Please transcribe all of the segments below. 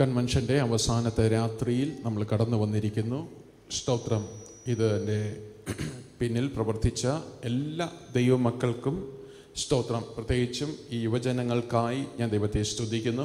കൺവെൻഷൻ്റെ അവസാനത്തെ രാത്രിയിൽ നമ്മൾ കടന്നു വന്നിരിക്കുന്നു സ്തോത്രം ഇത് എൻ്റെ പിന്നിൽ പ്രവർത്തിച്ച എല്ലാ ദൈവമക്കൾക്കും സ്തോത്രം പ്രത്യേകിച്ചും ഈ യുവജനങ്ങൾക്കായി ഞാൻ ദൈവത്തെ സ്തുതിക്കുന്നു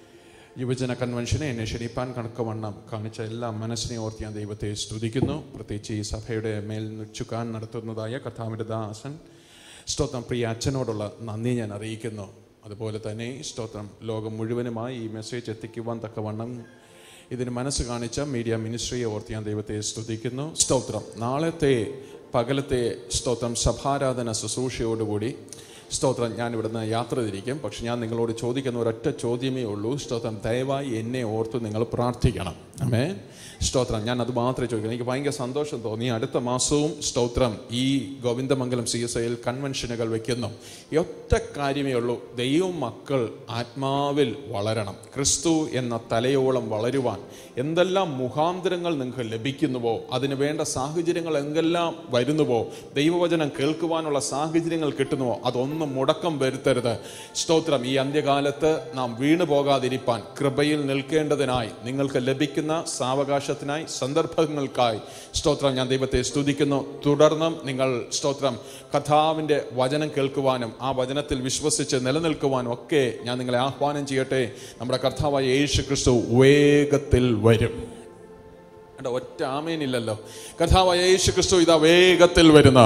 യുവജന കൺവെൻഷനെ എന്നെ ക്ഷണിപ്പാൻ കണക്കവണ്ണം കാണിച്ച എല്ലാ മനസ്സിനെ ഓർത്ത് ഞാൻ ദൈവത്തെ സ്തുതിക്കുന്നു പ്രത്യേകിച്ച് ഈ സഭയുടെ മേൽ ചുക്കാൻ നടത്തുന്നതായ കഥാവിൻ്റെ ദാസൻ സ്തോത്രം പ്രിയ അച്ഛനോടുള്ള നന്ദി ഞാൻ അറിയിക്കുന്നു അതുപോലെ തന്നെ സ്തോത്രം ലോകം മുഴുവനുമായി ഈ മെസ്സേജ് എത്തിക്കുവാൻ തക്കവണ്ണം ഇതിന് മനസ്സ് കാണിച്ച മീഡിയ മിനിസ്ട്രിയെ ഓർത്ത് ഞാൻ ദൈവത്തെ സ്തുതിക്കുന്നു സ്തോത്രം നാളത്തെ പകലത്തെ സ്തോത്രം സഭാരാധന ശുശ്രൂഷയോടുകൂടി സ്തോത്രം ഞാൻ ഇവിടുന്ന് യാത്ര തിരിക്കും പക്ഷെ ഞാൻ നിങ്ങളോട് ചോദിക്കുന്ന ഒരൊറ്റ ചോദ്യമേ ഉള്ളൂ സ്തോത്രം ദയവായി എന്നെ ഓർത്ത് നിങ്ങൾ പ്രാർത്ഥിക്കണം അമേ സ്തോത്രം ഞാൻ അത് മാത്രമേ ചോദിക്കുന്നു എനിക്ക് ഭയങ്കര സന്തോഷം തോന്നി അടുത്ത മാസവും സ്തോത്രം ഈ ഗോവിന്ദമംഗലം സി എസ് ഐയിൽ കൺവെൻഷനുകൾ വെക്കുന്നു ഈ ഒറ്റ കാര്യമേ ഉള്ളൂ ദൈവം മക്കൾ ആത്മാവിൽ വളരണം ക്രിസ്തു എന്ന തലയോളം വളരുവാൻ എന്തെല്ലാം മുഖാന്തരങ്ങൾ നിങ്ങൾക്ക് ലഭിക്കുന്നുവോ അതിന് വേണ്ട സാഹചര്യങ്ങൾ എന്തെല്ലാം വരുന്നുവോ ദൈവവചനം കേൾക്കുവാനുള്ള സാഹചര്യങ്ങൾ കിട്ടുന്നുവോ അതൊന്നും മുടക്കം വരുത്തരുത് സ്തോത്രം ഈ അന്ത്യകാലത്ത് നാം വീണു പോകാതിരിപ്പാൻ കൃപയിൽ നിൽക്കേണ്ടതിനായി നിങ്ങൾക്ക് ലഭിക്കുന്ന സാവകാശത്തിനായി സന്ദർഭങ്ങൾക്കായി സ്തോത്രം ഞാൻ ദൈവത്തെ സ്തുതിക്കുന്നു തുടർന്നും നിങ്ങൾ സ്തോത്രം കഥാവിൻ്റെ വചനം കേൾക്കുവാനും ആ വചനത്തിൽ വിശ്വസിച്ച് നിലനിൽക്കുവാനും ഒക്കെ ഞാൻ നിങ്ങളെ ആഹ്വാനം ചെയ്യട്ടെ നമ്മുടെ കർത്താവായ യേശു ക്രിസ്തു വേഗത്തിൽ വരും എന്റെ ഒറ്റ ആമേനില്ലല്ലോ കർത്താവായ യേശു ക്രിസ്തു ഇതാ വേഗത്തിൽ വരുന്ന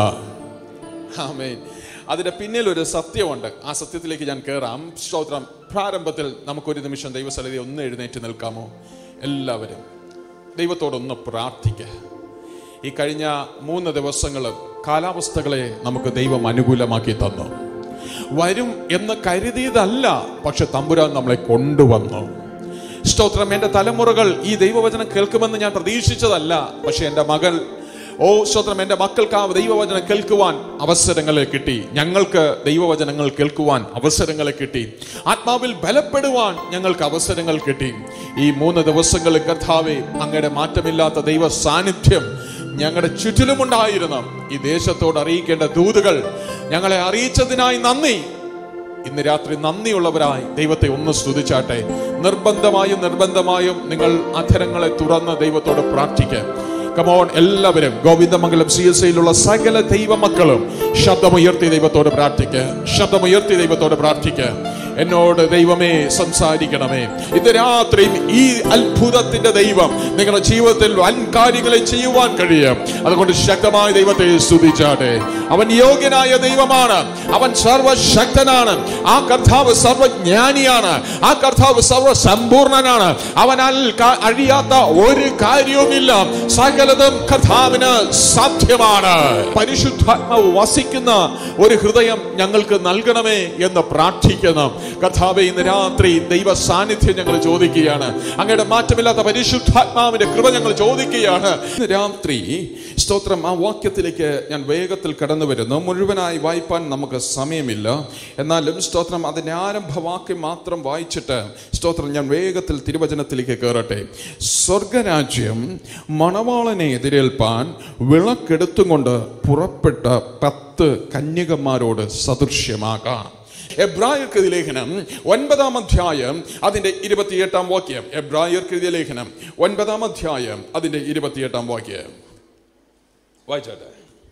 ആമേൻ അതിന്റെ പിന്നിൽ ഒരു സത്യമുണ്ട് ആ സത്യത്തിലേക്ക് ഞാൻ കയറാം സ്തോത്രം പ്രാരംഭത്തിൽ നമുക്കൊരു നിമിഷം ദൈവസ്ഥലതി ഒന്ന് എഴുന്നേറ്റ് നിൽക്കാമോ എല്ലാവരും ദൈവത്തോടൊന്ന് പ്രാർത്ഥിക്കുക ഈ കഴിഞ്ഞ മൂന്ന് ദിവസങ്ങൾ കാലാവസ്ഥകളെ നമുക്ക് ദൈവം അനുകൂലമാക്കി തന്നു വരും എന്ന് കരുതിയതല്ല പക്ഷെ തമ്പുരാൻ നമ്മളെ കൊണ്ടുവന്നു സ്തോത്രം എൻ്റെ തലമുറകൾ ഈ ദൈവവചനം കേൾക്കുമെന്ന് ഞാൻ പ്രതീക്ഷിച്ചതല്ല പക്ഷെ എൻ്റെ മകൾ ഓ സ്തോത്രം എൻ്റെ മക്കൾക്ക് ആ ദൈവവചനം കേൾക്കുവാൻ അവസരങ്ങളെ കിട്ടി ഞങ്ങൾക്ക് ദൈവവചനങ്ങൾ കേൾക്കുവാൻ അവസരങ്ങളെ കിട്ടി ആത്മാവിൽ ബലപ്പെടുവാൻ ഞങ്ങൾക്ക് അവസരങ്ങൾ കിട്ടി ഈ മൂന്ന് ദിവസങ്ങളിൽ കർത്താവെ അങ്ങയുടെ മാറ്റമില്ലാത്ത ദൈവ സാന്നിധ്യം ഞങ്ങളുടെ ചുറ്റിലുമുണ്ടായിരുന്ന ഈ ദേശത്തോട് അറിയിക്കേണ്ട ദൂതുകൾ ഞങ്ങളെ അറിയിച്ചതിനായി നന്ദി ഇന്ന് രാത്രി നന്ദിയുള്ളവരായി ദൈവത്തെ ഒന്ന് സ്തുതിച്ചാട്ടെ നിർബന്ധമായും നിർബന്ധമായും നിങ്ങൾ അധരങ്ങളെ തുറന്ന് ദൈവത്തോട് പ്രാർത്ഥിക്കുക കമോൺ എല്ലാവരും ഗോവിന്ദമംഗലം സി എസ് ഐയിലുള്ള സകല ദൈവമക്കളും ശബ്ദമുയർത്തി ദൈവത്തോട് പ്രാർത്ഥിക്കുക ശബ്ദമുയർത്തി ദൈവത്തോട് പ്രാർത്ഥിക്കുക എന്നോട് ദൈവമേ സംസാരിക്കണമേ ഇന്ന് രാത്രിയും ഈ അത്ഭുതത്തിന്റെ ദൈവം നിങ്ങളുടെ ജീവിതത്തിൽ വൻ കാര്യങ്ങളെ ചെയ്യുവാൻ കഴിയും അതുകൊണ്ട് ശക്തമായ ദൈവത്തെ സ്തുതിച്ചാട്ടെ അവൻ യോഗ്യനായ ദൈവമാണ് അവൻ സർവശക്തനാണ് ആ കർത്താവ് സർവജ്ഞാനിയാണ് ആ കർത്താവ് സർവസമ്പൂർണനാണ് അവനാൽ ക- അഴിയാത്ത ഒരു കാര്യവുമില്ല സകലതും കർത്താവിന് സാധ്യമാണ് പരിശുദ്ധാത്മാവ് വസിക്കുന്ന ഒരു ഹൃദയം ഞങ്ങൾക്ക് നൽകണമേ എന്ന് പ്രാർത്ഥിക്കുന്നു കർത്താവെ ഇന്ന് രാത്രി ദൈവ സാന്നിധ്യം ഞങ്ങൾ ചോദിക്കുകയാണ് അങ്ങയുടെ മാറ്റമില്ലാത്ത പരിശുദ്ധാത്മാവിന്റെ കൃപ ഞങ്ങൾ ചോദിക്കുകയാണ് ഇന്ന് രാത്രി സ്തോത്രം ആ വാക്യത്തിലേക്ക് ഞാൻ വേഗത്തിൽ കടന്നു വരുന്നു മുഴുവനായി വായിപ്പാൻ നമുക്ക് സമയമില്ല എന്നാലും സ്തോത്രം അതിന്റെ ആരംഭവാക്യം മാത്രം വായിച്ചിട്ട് സ്തോത്രം ഞാൻ വേഗത്തിൽ തിരുവചനത്തിലേക്ക് കയറട്ടെ സ്വർഗരാജ്യം മണവാളനെ എതിരേൽപ്പാൻ വിളക്കെടുത്തും കൊണ്ട് പുറപ്പെട്ട പത്ത് കന്യകന്മാരോട് സദൃശ്യമാകാം എബ്രായർക്ക് ലേഖനം ഒൻപതാം അധ്യായം അതിന്റെ ഇരുപത്തിയെട്ടാം വാക്യം എബ്രായർക്ക് ലേഖനം ഒൻപതാം അധ്യായം അതിന്റെ ഇരുപത്തിയെട്ടാം വാക്യം വായിച്ചാട്ടെ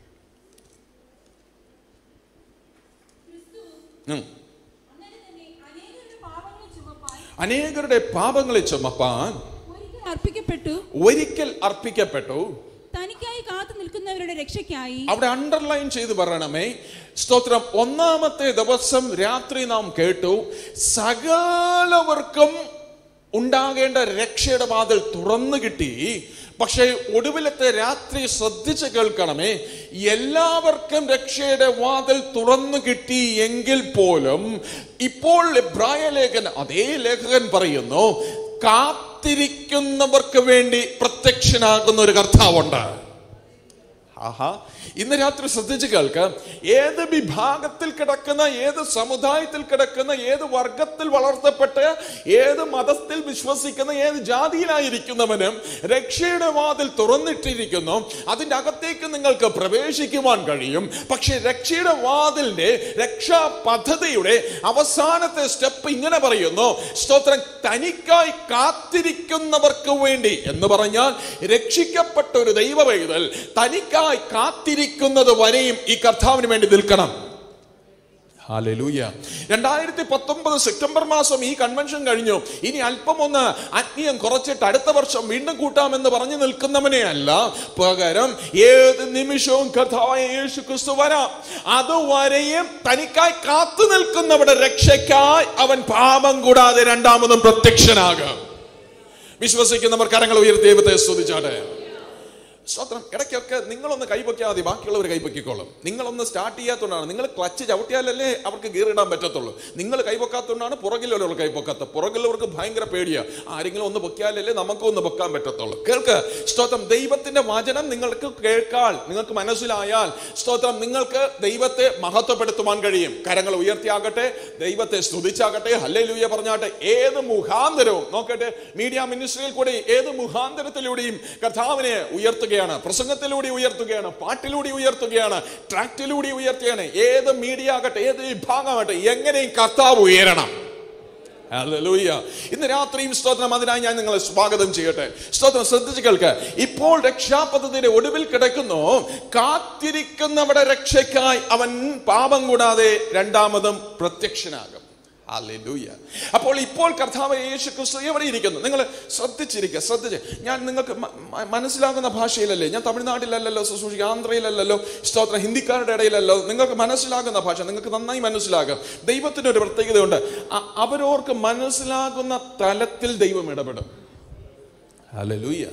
ഉം. അങ്ങനെ തന്നെ അനേകരുടെ പാപങ്ങളെ ചുമപ്പാൻ അനേകരുടെ പാപങ്ങളെ ചുമപ്പാൻ ഒരിക്കൽ അർപ്പിക്കപ്പെട്ടു ഒരിക്കൽ അർപ്പിക്കപ്പെട്ടു തനിക്കായി കാത്തു നിൽക്കുന്നവരുടെ രക്ഷയ്ക്കായി അവിടെ അണ്ടർലൈൻ ചെയ്ത് പറയണമേ സ്തോത്രം ഒന്നാമത്തെ ദിവസം രാത്രി നാം കേട്ടു സകലവർക്കും ഉണ്ടാകേണ്ട രക്ഷയുടെ വാതിൽ തുറന്നു കിട്ടി പക്ഷേ ഒടുവിലത്തെ രാത്രി ശ്രദ്ധിച്ച് കേൾക്കണമേ എല്ലാവർക്കും രക്ഷയുടെ വാതിൽ തുറന്നു കിട്ടി എങ്കിൽ പോലും ഇപ്പോൾ എബ്രായ ലേഖൻ അതേ ലേഖകൻ പറയുന്നു കാത്തിരിക്കുന്നവർക്ക് വേണ്ടി പ്രത്യക്ഷനാകുന്ന ഒരു കർത്താവുണ്ട് ആഹാ ഇന്ന് രാത്രി ശ്രദ്ധിച്ചു കേൾക്ക് ഏത് വിഭാഗത്തിൽ കിടക്കുന്ന ഏത് സമുദായത്തിൽ കിടക്കുന്ന ഏത് വർഗത്തിൽ വളർത്തപ്പെട്ട് ഏത് മതത്തിൽ വിശ്വസിക്കുന്ന ഏത് ജാതിയിലായിരിക്കുന്നവനും രക്ഷയുടെ വാതിൽ തുറന്നിട്ടിരിക്കുന്നു അതിൻ്റെ അകത്തേക്ക് നിങ്ങൾക്ക് പ്രവേശിക്കുവാൻ കഴിയും പക്ഷെ രക്ഷയുടെ വാതിലിന്റെ രക്ഷാ പദ്ധതിയുടെ അവസാനത്തെ സ്റ്റെപ്പ് ഇങ്ങനെ പറയുന്നു സ്തോത്രം തനിക്കായി കാത്തിരിക്കുന്നവർക്ക് വേണ്ടി എന്ന് പറഞ്ഞാൽ രക്ഷിക്കപ്പെട്ട ഒരു ദൈവ പൈതൽ തനിക്കായി കാത്തിരിക്കുന്നത് വരെയും ഈ കർത്താവിന് വേണ്ടി നിൽക്കണം ഹാലലൂയ രണ്ടായിരത്തി പത്തൊമ്പത് സെപ്റ്റംബർ മാസം ഈ കൺവെൻഷൻ കഴിഞ്ഞു ഇനി അല്പം ഒന്ന് ആത്മീയം കുറച്ചിട്ട് അടുത്ത വർഷം വീണ്ടും കൂട്ടാമെന്ന് പറഞ്ഞു നിൽക്കുന്നവനെ അല്ല പകരം ഏത് നിമിഷവും കർത്താവായ യേശു ക്രിസ്തു വരാം അതുവരെയും തനിക്കായി കാത്തു നിൽക്കുന്നവരുടെ രക്ഷയ്ക്കായി അവൻ പാപം കൂടാതെ രണ്ടാമതും പ്രത്യക്ഷനാകും വിശ്വസിക്കുന്നവർ കരങ്ങൾ ഉയർത്തി ദൈവത്തെ സ്തുതിച്ചാട്ടെ സ്തോത്രം ഇടയ്ക്കൊക്കെ നിങ്ങളൊന്ന് കൈപ്പൊക്കിയാൽ മതി ബാക്കിയുള്ളവർ കൈപ്പൊക്കിക്കോളും നിങ്ങളൊന്ന് സ്റ്റാർട്ട് ചെയ്യാത്തതുകൊണ്ടാണ് നിങ്ങൾ ക്ലച്ച് ചവിട്ടിയാലല്ലേ അവർക്ക് ഗീറിടാൻ പറ്റത്തുള്ളൂ നിങ്ങൾ കൈപ്പൊക്കാത്തതുകൊണ്ടാണ് പുറകിലുള്ളവർ കൈപ്പൊക്കാത്ത പുറകിലുള്ളവർക്ക് ഭയങ്കര പേടിയാ ആരെങ്കിലും ഒന്ന് പൊക്കിയാലല്ലേ നമുക്കും ഒന്ന് പൊക്കാൻ പറ്റത്തുള്ളൂ കേൾക്ക് സ്തോത്രം ദൈവത്തിന്റെ വചനം നിങ്ങൾക്ക് കേൾക്കാൽ നിങ്ങൾക്ക് മനസ്സിലായാൽ സ്തോത്രം നിങ്ങൾക്ക് ദൈവത്തെ മഹത്വപ്പെടുത്തുവാൻ കഴിയും കരങ്ങൾ ഉയർത്തിയാകട്ടെ ദൈവത്തെ സ്തുതിച്ചാകട്ടെ ഹല്ലേലൂയ പറഞ്ഞാട്ടെ ഏത് മുഖാന്തരവും നോക്കട്ടെ മീഡിയ മിനിസ്ട്രിയിൽ കൂടി ഏത് മുഖാന്തരത്തിലൂടെയും കർത്താവിനെ ഉയർത്തുകയാണ് പ്രസംഗത്തിലൂടെ ഉയർത്തുകയാണ് പാട്ടിലൂടെ ഉയർത്തുകയാണ് ട്രാക്റ്റിലൂടെ ഉയർത്തുകയാണ് ഏത് മീഡിയ ആകട്ടെ ഏത് വിഭാഗമാകട്ടെ എങ്ങനെയും കർത്താവ് ഉയരണം ഹല്ലേലൂയ. ഇന്ന് രാത്രിയും സ്തോത്രം അതിനായി ഞാൻ നിങ്ങളെ സ്വാഗതം ചെയ്യട്ടെ സ്തോത്രം ശ്രദ്ധിച്ചു കേൾക്ക് ഇപ്പോൾ രക്ഷാപദ്ധതിയുടെ ഒടുവിൽ കിടക്കുന്നു കാത്തിരിക്കുന്നവരുടെ രക്ഷയ്ക്കായി അവൻ പാപം കൂടാതെ രണ്ടാമതും പ്രത്യക്ഷനാകും ഹല്ലേലൂയ. അപ്പോൾ ഇപ്പോൾ കർത്താവ് യേശു ക്രിസ്തു എവിടെ ഇരിക്കുന്നു നിങ്ങൾ ശ്രദ്ധിച്ചിരിക്കുക ശ്രദ്ധിച്ച് ഞാൻ നിങ്ങൾക്ക് മ- മ- മനസ്സിലാകുന്ന ഭാഷയിലല്ലേ ഞാൻ തമിഴ്നാട്ടിലല്ലല്ലോ ശുശ്രൂഷിക്കുക ആന്ധ്രയിലല്ലല്ലോ സ്തോത്രം ഹിന്ദിക്കാരുടെ ഇടയിലല്ലോ നിങ്ങൾക്ക് മനസ്സിലാകുന്ന ഭാഷ നിങ്ങൾക്ക് നന്നായി മനസ്സിലാകും ദൈവത്തിന് ഒരു പ്രത്യേകതയുണ്ട് അ- അവരോർക്ക് മനസ്സിലാകുന്ന തലത്തിൽ ദൈവം ഇടപെടും ഹല്ലേലൂയ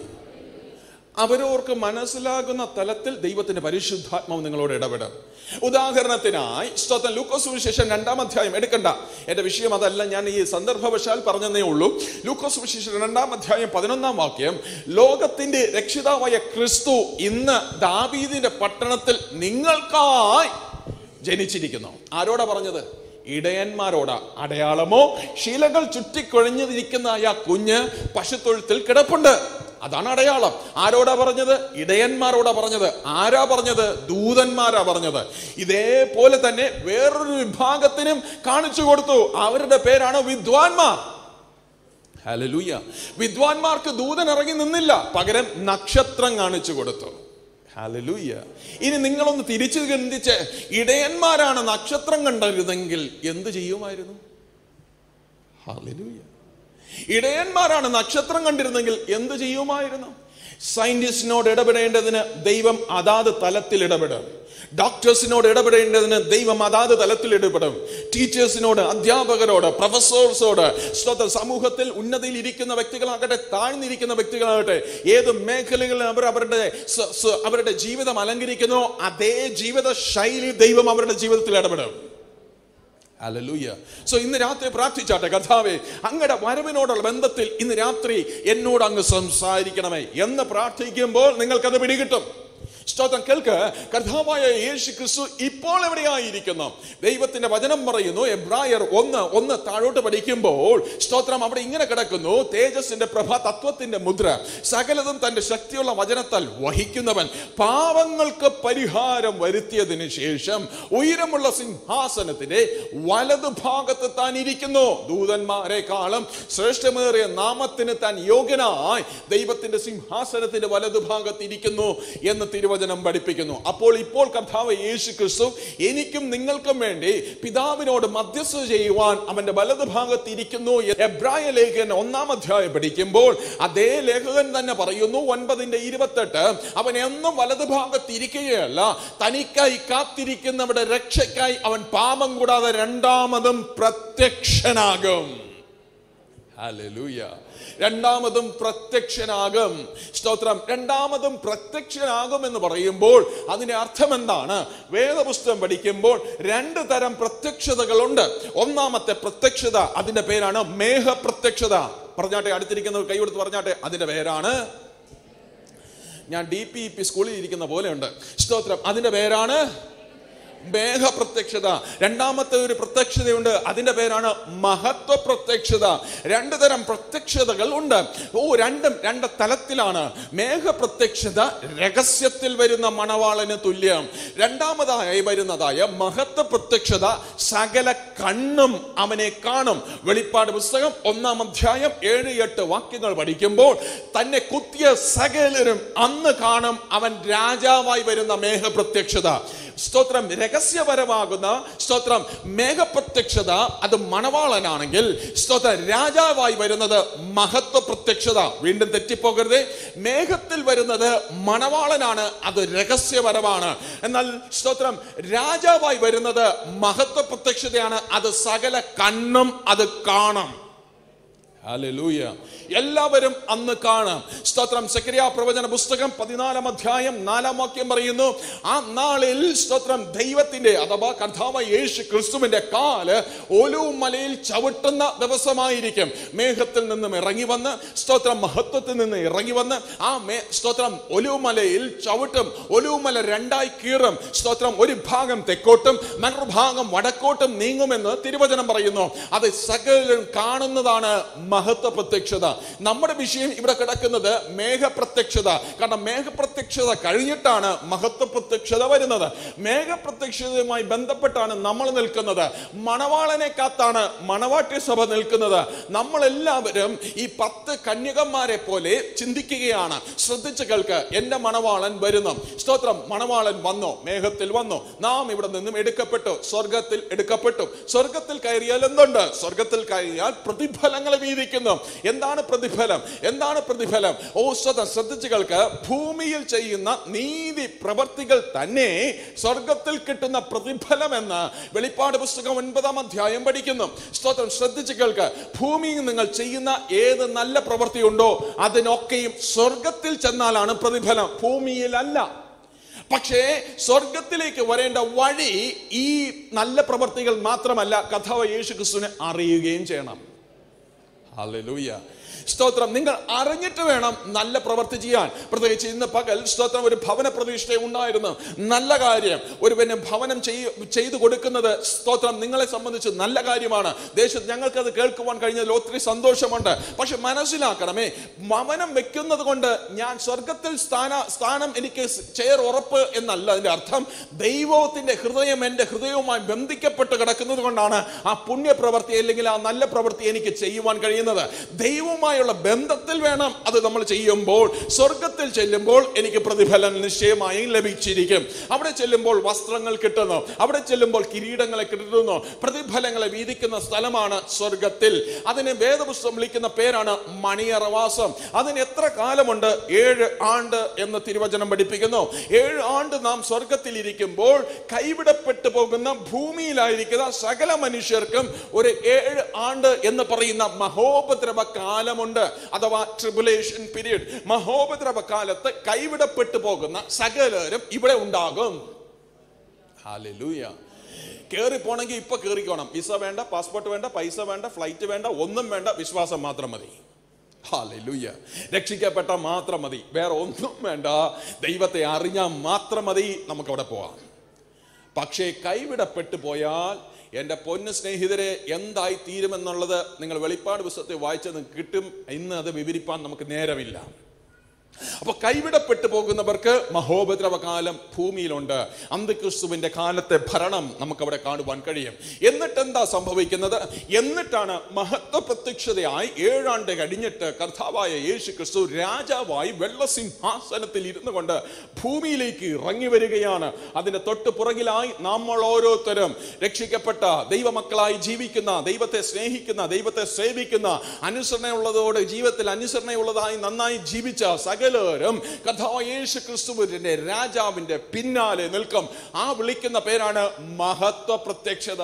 അവരോർക്ക് മനസ്സിലാകുന്ന തലത്തിൽ ദൈവത്തിന്റെ പരിശുദ്ധാത്മാവ് നിങ്ങളോട് ഇടപെടും ഉദാഹരണത്തിനായി സ്തോത്രം ലൂക്കോസ് സുവിശേഷം രണ്ടാം അധ്യായം എടുക്കണ്ട എന്റെ വിഷയം അതല്ല ഞാൻ ഈ സന്ദർഭവശാൽ പറഞ്ഞതേ ഉള്ളൂ ലൂക്കോസ് സുവിശേഷം രണ്ടാം അധ്യായം പതിനൊന്നാം വാക്യം ലോകത്തിന്റെ രക്ഷിതാവായ ക്രിസ്തു ഇന്ന് ദാവീദിന്റെ പട്ടണത്തിൽ നിങ്ങൾക്കായി ജനിച്ചിരിക്കുന്നു ആരോടാ പറഞ്ഞത് ഇടയന്മാരോടാ അടയാളമോ ശീലകൾ ചുറ്റിക്കൊഴിഞ്ഞിരിക്കുന്ന ആ കുഞ്ഞ് പശുത്തൊഴുത്തിൽ കിടപ്പുണ്ട് അതാണ് അടയാളം ആരോടാ പറഞ്ഞത് ഇടയന്മാരോടാ പറഞ്ഞത് ആരാ പറഞ്ഞത് ദൂതന്മാരാ പറഞ്ഞത് ഇതേപോലെ തന്നെ വേറൊരു വിഭാഗത്തിനും കാണിച്ചു കൊടുത്തു അവരുടെ പേരാണ് വിദ്വാൻമാർ ഹല്ലേലൂയ വിദ്വാൻമാർക്ക് ദൂതൻ ഇറങ്ങി നിന്നില്ല പകരം നക്ഷത്രം കാണിച്ചു കൊടുത്തു ഹല്ലേലൂയ ഇനി നിങ്ങളൊന്ന് തിരിച്ചു ചിന്തിച്ച് ഇടയന്മാരാണ് നക്ഷത്രം കണ്ടിരുന്നെങ്കിൽ എന്ത് ചെയ്യുമായിരുന്നു ഹല്ലേലൂയ ഇടയന്മാരാണ് നക്ഷത്രം കണ്ടിരുന്നെങ്കിൽ എന്ത് ചെയ്യുമായിരുന്നു സയന്റിസ്റ്റിനോട് ഇടപെടേണ്ടതിന് ദൈവം അതാത് തലത്തിൽ ഇടപെടും ഡോക്ടേഴ്സിനോട് ഇടപെടേണ്ടതിന് ദൈവം അതാത് തലത്തിൽ ഇടപെടും ടീച്ചേഴ്സിനോട് അധ്യാപകരോട് പ്രൊഫസേഴ്സോട് സ്തോത്ര സമൂഹത്തിൽ ഉന്നതിയിൽ ഇരിക്കുന്ന വ്യക്തികളാകട്ടെ താഴ്ന്നിരിക്കുന്ന വ്യക്തികളാകട്ടെ ഏത് മേഖലകളിൽ അവർ അവരുടെ സ- സ- അവരുടെ ജീവിതം അലങ്കരിക്കുന്നോ അതേ ജീവിത ശൈലി ദൈവം അവരുടെ ജീവിതത്തിൽ ഇടപെടും ഹല്ലേലൂയ സോ ഇന്ന് രാത്രി പ്രാർത്ഥിച്ചാട്ടെ കർത്താവേ അങ്ങയുടെ വരവിനോടുള്ള ബന്ധത്തിൽ ഇന്ന് രാത്രി എന്നോട് അങ്ങ് സംസാരിക്കണമേ എന്ന് പ്രാർത്ഥിക്കുമ്പോൾ നിങ്ങൾക്കത് പിടികിട്ടും സ്തോത്രം കേൾക്ക് കർത്താവായ യേശു ക്രിസ്തു ഇപ്പോൾ എവിടെയായിരിക്കുന്നു ദൈവത്തിന്റെ വചനം പറയുന്നു എബ്രായർ ഒന്ന് ഒന്ന് താഴോട്ട് പഠിക്കുമ്പോൾ സ്തോത്രം അവിടെ ഇങ്ങനെ കിടക്കുന്നു തേജസ്സിന്റെ പ്രഭ തത്വത്തിന്റെ മുദ്ര സകലതും തന്റെ ശക്തിയുള്ള വചനത്താൽ വഹിക്കുന്നവൻ പാവങ്ങൾക്ക് പരിഹാരം വരുത്തിയതിനു ശേഷം ഉയരമുള്ള സിംഹാസനത്തിന്റെ വലതുഭാഗത്ത് താൻ ഇരിക്കുന്നു ദൂതന്മാരെക്കാളും ശ്രേഷ്ഠമേറിയ നാമത്തിന് താൻ യോഗ്യനായി ദൈവത്തിന്റെ സിംഹാസനത്തിന്റെ വലതുഭാഗത്ത് ഇരിക്കുന്നു എന്ന് തിരുവചനം പഠിപ്പിക്കുന്നു അപ്പോൾ ഇപ്പോൾ കർത്താവ് യേശു ക്രിസ്തു എനിക്കും നിങ്ങൾക്കും വേണ്ടി പിതാവിനോട് മധ്യസ്ഥ ചെയ്യുവാൻ അവന്റെ വലതുഭാഗത്ത് ഇരിക്കുന്നു എന്ന് എബ്രായ ലേഖകൻ ഒന്നാം അധ്യായം പഠിക്കുമ്പോൾ അതേ ലേഖകൻ തന്നെ പറയുന്നു ഒൻപതിന്റെ ഇരുപത്തെട്ട് അവൻ എന്നും വലതുഭാഗത്ത് ഇരിക്കുകയല്ല തനിക്കായി കാത്തിരിക്കുന്നവരുടെ രക്ഷയ്ക്കായി അവൻ പാപം കൂടാതെ രണ്ടാമതും പ്രത്യക്ഷനാകും ഹല്ലേലൂയ രണ്ടാമതും പ്രത്യക്ഷനാകും സ്തോത്രം രണ്ടാമതും പ്രത്യക്ഷനാകും എന്ന് പറയുമ്പോൾ അതിന്റെ അർത്ഥം എന്താണ് വേദപുസ്തകം പഠിക്കുമ്പോൾ രണ്ട് തരം പ്രത്യക്ഷതകളുണ്ട് ഒന്നാമത്തെ പ്രത്യക്ഷത അതിന്റെ പേരാണ് മേഘ പ്രത്യക്ഷത പറഞ്ഞാട്ടെ അടുത്തിരിക്കുന്നവർ കൈ കൊടുത്ത് പറഞ്ഞാട്ടെ അതിന്റെ പേരാണ് ഞാൻ ഡി പി ഇ പി സ്കൂളിൽ ഇരിക്കുന്ന പോലെയുണ്ട് സ്തോത്രം അതിന്റെ പേരാണ് മേഘ പ്രത്യക്ഷത രണ്ടാമത്തെ ഒരു പ്രത്യക്ഷതയുണ്ട് അതിന്റെ പേരാണ് മഹത്വ പ്രത്യക്ഷത രണ്ടു തരം പ്രത്യക്ഷതകൾ ഉണ്ട് ഓ രണ്ടും രണ്ട് തലത്തിലാണ് മേഘ പ്രത്യക്ഷത രഹസ്യത്തിൽ വരുന്ന മണവാളന് തുല്യം രണ്ടാമതായി വരുന്നതായ മഹത്വ പ്രത്യക്ഷത സകല കണ്ണും അവനെ കാണും വെളിപ്പാട് പുസ്തകം ഒന്നാം അധ്യായം ഏഴ് എട്ട് വാക്യങ്ങൾ പഠിക്കുമ്പോൾ തന്നെ കുത്തിയ സകലരും അന്ന് കാണും അവൻ രാജാവായി വരുന്ന മേഘ പ്രത്യക്ഷത സ്തോത്രം രഹസ്യപരമാകുന്ന സ്തോത്രം മേഘപ്രത്യക്ഷത അത് മണവാളനാണെങ്കിൽ സ്തോത്രം രാജാവായി വരുന്നത് മഹത്വ പ്രത്യക്ഷത വീണ്ടും തെറ്റിപ്പോകരുത് മേഘത്തിൽ വരുന്നത് മണവാളനാണ് അത് രഹസ്യപരമാണ് എന്നാൽ സ്തോത്രം രാജാവായി വരുന്നത് മഹത്വ പ്രത്യക്ഷതയാണ് അത് സകല കണ്ണും അത് കാണും ഹല്ലേലൂയ എല്ലാവരും അന്ന് കാണാം സ്തോത്രം സക്രിയ പ്രവചന പുസ്തകം പതിനാലാം അധ്യായം നാലാം വാക്യം പറയുന്നു ആ നാളിൽ സ്തോത്രം ദൈവത്തിന്റെ അഥവാ കർത്താവ് യേശു ക്രിസ്തുവിന്റെ കാല് ഒലു മലയിൽ ചവിട്ടുന്ന ദിവസമായിരിക്കും മേഘത്തിൽ നിന്നും ഇറങ്ങി വന്ന് സ്തോത്രം മഹത്വത്തിൽ നിന്ന് ഇറങ്ങി വന്ന് ആ മേ സ്തോത്രം ഒലുമലയിൽ ചവിട്ടും ഒലുമല രണ്ടായി കീറും സ്തോത്രം ഒരു ഭാഗം തെക്കോട്ടും മറുഭാഗം വടക്കോട്ടും നീങ്ങുമെന്ന് തിരുവചനം പറയുന്നു അത് സകലരും കാണുന്നതാണ് മഹത്വ പ്രത്യക്ഷത നമ്മുടെ വിഷയം ഇവിടെ കിടക്കുന്നത് മേഘപ്രത്യക്ഷത കാരണം മേഘപ്രത്യക്ഷത കഴിഞ്ഞിട്ടാണ് മഹത്വ പ്രത്യക്ഷത വരുന്നത് മേഘപ്രത്യക്ഷതയുമായി ബന്ധപ്പെട്ടാണ് നമ്മൾ നിൽക്കുന്നത് മണവാളനെ കാത്താണ് മണവാട്ടി സഭ നിൽക്കുന്നത് നമ്മളെല്ലാവരും ഈ പത്ത് കന്യകന്മാരെ പോലെ ചിന്തിക്കുകയാണ് ശ്രദ്ധിച്ചു കേൾക്ക് എന്റെ മണവാളൻ വരുന്നു സ്തോത്രം മണവാളൻ വന്നു മേഘത്തിൽ വന്നു നാം ഇവിടെ നിന്നും എടുക്കപ്പെട്ടു സ്വർഗത്തിൽ എടുക്കപ്പെട്ടു സ്വർഗത്തിൽ കയറിയാൽ എന്തുണ്ട് സ്വർഗത്തിൽ കയറിയാൽ പ്രതിഫലങ്ങൾ വീതിക്കുന്നു എന്താണ് പ്രതിഫലം എന്താണ് പ്രതിഫലം ഓ സ്വതം ശ്രദ്ധിച്ചു കേൾക്ക് ഭൂമിയിൽ ചെയ്യുന്ന നീതി പ്രവർത്തികൾ തന്നെ സ്വർഗത്തിൽ കിട്ടുന്ന പ്രതിഫലം എന്ന് വെളിപ്പാട് പുസ്തകം ഒൻപതാം അധ്യായം പഠിക്കുന്നു സ്തോത്രം ശ്രദ്ധിച്ചു കേൾക്ക് ഭൂമിയിൽ നിങ്ങൾ ചെയ്യുന്ന ഏത് നല്ല പ്രവൃത്തിയുണ്ടോ അതിനൊക്കെയും സ്വർഗത്തിൽ ചെന്നാലാണ് പ്രതിഫലം ഭൂമിയിലല്ല പക്ഷേ സ്വർഗത്തിലേക്ക് വരേണ്ട വഴി ഈ നല്ല പ്രവർത്തികൾ മാത്രമല്ല കഥാവ് യേശു ക്രിസ്തുവിനെ അറിയുകയും ചെയ്യണം ഹല്ലേലൂയ സ്തോത്രം നിങ്ങൾ അറിഞ്ഞിട്ട് വേണം നല്ല പ്രവൃത്തി ചെയ്യാൻ പ്രത്യേകിച്ച് ഇന്ന് പകൽ സ്തോത്രം ഒരു ഭവന പ്രതിഷ്ഠ ഉണ്ടായിരുന്നു നല്ല കാര്യം ഒരു പിന്നെ ഭവനം ചെയ്യ ചെയ്തു കൊടുക്കുന്നത് സ്തോത്രം നിങ്ങളെ സംബന്ധിച്ച് നല്ല കാര്യമാണ് ദേശത്ത് ഞങ്ങൾക്ക് അത് കേൾക്കുവാൻ കഴിഞ്ഞതിൽ ഒത്തിരി സന്തോഷമുണ്ട് പക്ഷെ മനസ്സിലാക്കണമേ ഭവനം വെക്കുന്നത് കൊണ്ട് ഞാൻ സ്വർഗത്തിൽ സ്ഥാന സ്ഥാനം എനിക്ക് ചെയർ ഉറപ്പ് എന്നല്ല അതിന്റെ അർത്ഥം ദൈവത്തിന്റെ ഹൃദയം എൻ്റെ ഹൃദയവുമായി ബന്ധിക്കപ്പെട്ട് കിടക്കുന്നത് കൊണ്ടാണ് ആ പുണ്യപ്രവൃത്തി അല്ലെങ്കിൽ ആ നല്ല പ്രവൃത്തി എനിക്ക് ചെയ്യുവാൻ കഴിയുന്നത് ദൈവവുമായുള്ള ബന്ധത്തിൽ വേണം അത് നമ്മൾ ചെയ്യുമ്പോൾ സ്വർഗത്തിൽ ചെല്ലുമ്പോൾ എനിക്ക് പ്രതിഫലം നിശ്ചയമായും ലഭിച്ചിരിക്കും അവിടെ ചെല്ലുമ്പോൾ വസ്ത്രങ്ങൾ കിട്ടുന്നു അവിടെ ചെല്ലുമ്പോൾ കിരീടങ്ങളെ കിട്ടുന്നു പ്രതിഫലങ്ങളെ വീതിക്കുന്ന സ്ഥലമാണ് സ്വർഗത്തിൽ അതിനെ വേദപുസ്തകം വിളിക്കുന്ന പേരാണ് മണിയറവാസം അതിന് എത്ര കാലമുണ്ട് ഏഴ് ആണ്ട് എന്ന് തിരുവചനം പഠിപ്പിക്കുന്നു ഏഴ് ആണ്ട് നാം സ്വർഗത്തിൽ ഇരിക്കുമ്പോൾ കൈവിടപ്പെട്ടു പോകുന്ന ഭൂമിയിലായിരിക്കുന്ന സകല മനുഷ്യർക്കും ഒരു ഏഴ് ആണ്ട് എന്ന് പറയുന്ന മഹോപദ്രവ കാലമുണ്ട് അഥവാ ട്രിബുലേഷൻ പീരീഡ് മഹോപദ്രവ കാലത്ത് കൈവിടപ്പെട്ടു പോകുന്ന സകലരും ഇവിടെ ഉണ്ടാകും ഹാലൂയ കേറി പോണെങ്കിൽ ഇപ്പൊ കേറിക്കോണം വിസ വേണ്ട പാസ്പോർട്ട് വേണ്ട പൈസ വേണ്ട ഫ്ലൈറ്റ് വേണ്ട ഒന്നും വേണ്ട വിശ്വാസം മാത്രം മതി ഹാലൂയ്യ രക്ഷിക്കപ്പെട്ട മാത്രം മതി വേറെ ഒന്നും വേണ്ട ദൈവത്തെ അറിഞ്ഞാൽ മാത്രം മതി നമുക്ക് അവിടെ പോവാം പക്ഷേ കൈവിടപ്പെട്ടു പോയാൽ എൻ്റെ പൊന്ന് സ്നേഹിതരെ എന്തായി തീരുമെന്നുള്ളത് നിങ്ങൾ വെളിപ്പാട് പുസ്തകത്തെ വായിച്ചത് കിട്ടും ഇന്ന് അത് വിവരിപ്പാൻ നമുക്ക് നേരമില്ല അപ്പൊ കൈവിടപ്പെട്ടു പോകുന്നവർക്ക് മഹോപദ്രവകാലം ഭൂമിയിലുണ്ട് അന്ത്യക്രിസ്തുവിന്റെ കാലത്തെ ഭരണം നമുക്ക് അവിടെ കാണുവാൻ കഴിയും എന്നിട്ട് എന്താ സംഭവിക്കുന്നത് എന്നിട്ടാണ് മഹത്വ പ്രത്യക്ഷതയായി ഏഴാണ്ട് കഴിഞ്ഞിട്ട് കർത്താവായ യേശു ക്രിസ്തു രാജാവായി വെള്ളസിംഹാസനത്തിൽ ഇരുന്നു കൊണ്ട് ഭൂമിയിലേക്ക് ഇറങ്ങി വരികയാണ് അതിന്റെ തൊട്ട് പുറകിലായി നമ്മൾ ഓരോരുത്തരും രക്ഷിക്കപ്പെട്ട ദൈവമക്കളായി ജീവിക്കുന്ന ദൈവത്തെ സ്നേഹിക്കുന്ന ദൈവത്തെ സേവിക്കുന്ന അനുസരണയുള്ളതോടെ ജീവിതത്തിൽ അനുസരണയുള്ളതായി നന്നായി ജീവിച്ച സകലരും കഥാ യേശു ക്രിസ്തുവിന്റെ രാജാവിന്റെ പിന്നാലെ നിൽക്കും ആ വിളിക്കുന്ന പേരാണ് മഹത്വ പ്രത്യക്ഷത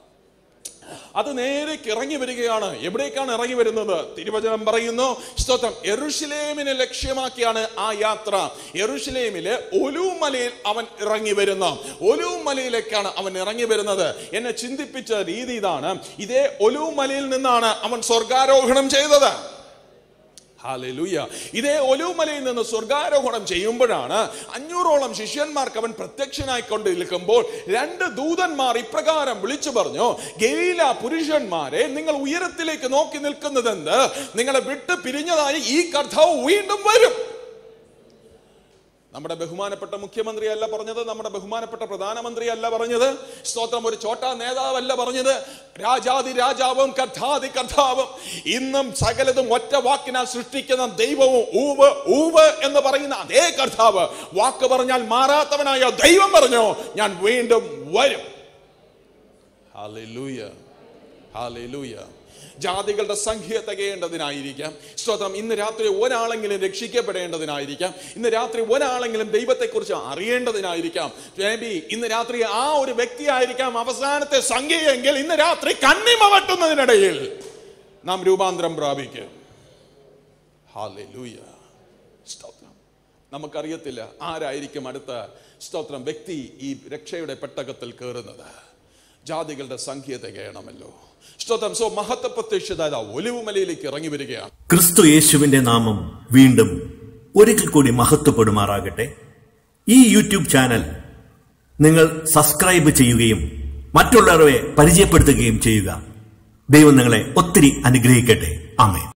അത് നേരേക്ക് ഇറങ്ങി വരികയാണ് എവിടേക്കാണ് ഇറങ്ങി വരുന്നത് തിരുവചനം പറയുന്നു സ്തോത്രം എറുഷലേമിനെ ലക്ഷ്യമാക്കിയാണ് ആ യാത്ര എറുഷലേമിലെ ഒലൂമലയിൽ അവൻ ഇറങ്ങി വരുന്ന ഒലൂമലയിലേക്കാണ് അവൻ ഇറങ്ങി വരുന്നത് എന്നെ ചിന്തിപ്പിച്ച രീതി ഇതാണ് ഇതേ ഒലൂമലയിൽ നിന്നാണ് അവൻ സ്വർഗാരോഹണം ചെയ്തത് ഹാലലൂയ ഇതേ ഒലുമലയിൽ നിന്ന് സ്വർഗാരോഹണം ചെയ്യുമ്പോഴാണ് അഞ്ഞൂറോളം ശിഷ്യന്മാർക്ക് അവൻ പ്രത്യക്ഷനായിക്കൊണ്ട് നിൽക്കുമ്പോൾ രണ്ട് ദൂതന്മാർ ഇപ്രകാരം വിളിച്ചു പറഞ്ഞു ഗലീല പുരുഷന്മാരെ നിങ്ങൾ ഉയരത്തിലേക്ക് നോക്കി നിൽക്കുന്നതെന്ത് നിങ്ങളെ വിട്ട് പിരിഞ്ഞതായി ഈ കർത്താവ് വീണ്ടും വരും നമ്മുടെ ബഹുമാനപ്പെട്ട മുഖ്യമന്ത്രി അല്ല പറഞ്ഞത് നമ്മുടെ ബഹുമാനപ്പെട്ട പ്രധാനമന്ത്രി അല്ല പറഞ്ഞത് സ്തോത്രം ഒരു ചോട്ടാ നേതാവല്ല പറഞ്ഞത് രാജാതി രാജാവും കർത്താതി കർത്താവും ഇന്നും സകലതും ഒറ്റ വാക്കിനാൽ സൃഷ്ടിക്കുന്ന ദൈവവും ഊവ് ഊവ് എന്ന് പറയുന്ന അതേ കർത്താവ് വാക്ക് പറഞ്ഞാൽ മാറാത്തവനായ ദൈവം പറഞ്ഞു ഞാൻ വീണ്ടും വരും ഹാലൂയ ഹാലൂയ ജാതികളുടെ സംഖ്യ തികയേണ്ടതിനായിരിക്കാം സ്തോത്രം ഇന്ന് രാത്രി ഒരാളെങ്കിലും രക്ഷിക്കപ്പെടേണ്ടതിനായിരിക്കാം ഇന്ന് രാത്രി ഒരാളെങ്കിലും ദൈവത്തെക്കുറിച്ച് അറിയേണ്ടതിനായിരിക്കാം മേ ബി ഇന്ന് രാത്രി ആ ഒരു വ്യക്തിയായിരിക്കാം അവസാനത്തെ സംഖ്യയെങ്കിൽ ഇന്ന് രാത്രി കണ്ണിമ വെട്ടുന്നതിനിടയിൽ നാം രൂപാന്തരം പ്രാപിക്കും ഹാലൂയ സ്തോത്രം നമുക്കറിയത്തില്ല ആരായിരിക്കും അടുത്ത സ്തോത്രം വ്യക്തി ഈ രക്ഷയുടെ പെട്ടകത്തിൽ കയറുന്നത് ജാതികളുടെ സംഖ്യ തികയണമല്ലോ സ്തോത്രം സോ മഹത്വ പ്രത്യക്ഷത ഒലിവുമലയിലേക്ക് ഇറങ്ങി വരികയാണ് ക്രിസ്തു യേശുവിന്റെ നാമം വീണ്ടും ഒരിക്കൽ കൂടി മഹത്വപ്പെടുമാറാകട്ടെ ഈ യൂട്യൂബ് ചാനൽ നിങ്ങൾ സബ്സ്ക്രൈബ് ചെയ്യുകയും മറ്റുള്ളവരെ പരിചയപ്പെടുത്തുകയും ചെയ്യുക ദൈവം നിങ്ങളെ ഒത്തിരി അനുഗ്രഹിക്കട്ടെ ആമേൻ